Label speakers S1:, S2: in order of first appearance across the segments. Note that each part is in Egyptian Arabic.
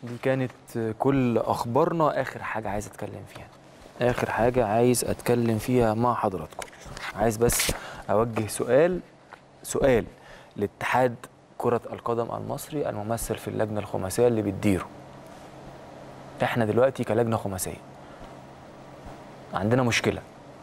S1: دي كانت كل اخبارنا اخر حاجه عايز اتكلم فيها اخر حاجه عايز اتكلم فيها مع حضراتكم عايز بس اوجه سؤال سؤال لاتحاد كره القدم المصري الممثل في اللجنه الخماسيه اللي بتديره احنا دلوقتي كلجنه خماسيه عندنا مشكله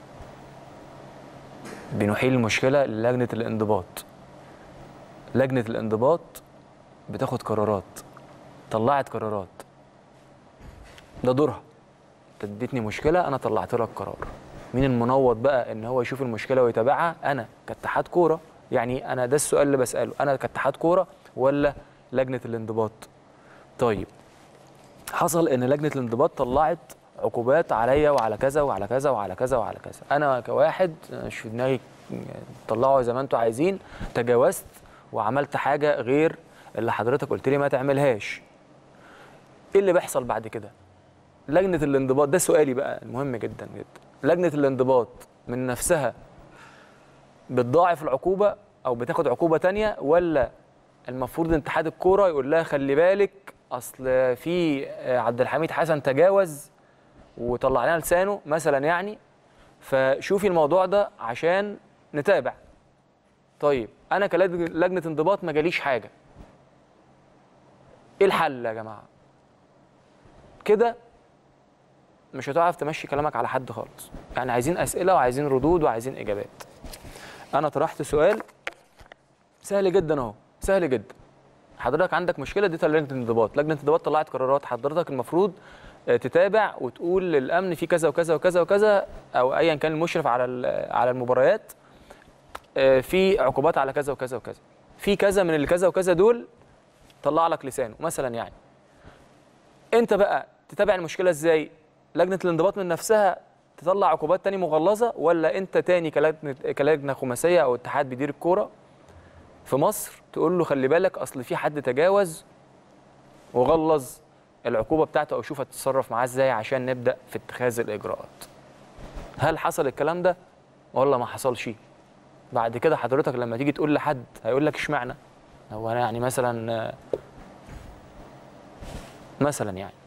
S1: بنحيل المشكله للجنه الانضباط لجنه الانضباط بتاخد قرارات طلعت قرارات ده دورها انت اديتني مشكله انا طلعت لك قرار مين المنوط بقى ان هو يشوف المشكله ويتابعها انا كاتحاد كوره يعني انا ده السؤال اللي بساله انا كاتحاد كوره ولا لجنه الانضباط طيب حصل ان لجنه الانضباط طلعت عقوبات عليا وعلى كذا وعلى كذا وعلى كذا وعلى كذا انا كواحد مش في دماغي طلعوا زي ما انتوا عايزين تجاوزت وعملت حاجه غير اللي حضرتك قلت لي ما تعملهاش ايه اللي بيحصل بعد كده لجنه الانضباط ده سؤالي بقى المهم جدا جدا لجنه الانضباط من نفسها بتضاعف العقوبه او بتاخد عقوبه تانية ولا المفروض اتحاد الكوره يقول لها خلي بالك اصل في عبد الحميد حسن تجاوز وطلع لنا لسانه مثلا يعني فشوفي الموضوع ده عشان نتابع طيب انا كلجنه انضباط ما جاليش حاجه ايه الحل يا جماعه كده مش هتعرف تمشي كلامك على حد خالص يعني عايزين اسئله وعايزين ردود وعايزين اجابات انا طرحت سؤال سهل جدا اهو سهل جدا حضرتك عندك مشكله دي لجنه الانضباط لجنه الانضباط طلعت قرارات حضرتك المفروض تتابع وتقول للامن في كذا وكذا وكذا وكذا او ايا كان المشرف على على المباريات في عقوبات على كذا وكذا وكذا في كذا من الكذا وكذا دول طلع لك لسانه مثلا يعني انت بقى تتابع المشكله ازاي لجنه الانضباط من نفسها تطلع عقوبات تاني مغلظه ولا انت تاني كلجنه كلجنه خماسيه او اتحاد بيدير الكوره في مصر تقول له خلي بالك اصل في حد تجاوز وغلظ العقوبه بتاعته او شوف هتتصرف معاه ازاي عشان نبدا في اتخاذ الاجراءات هل حصل الكلام ده ولا ما حصلش بعد كده حضرتك لما تيجي تقول لحد هيقول لك اشمعنى هو انا يعني مثلا مثلا يعني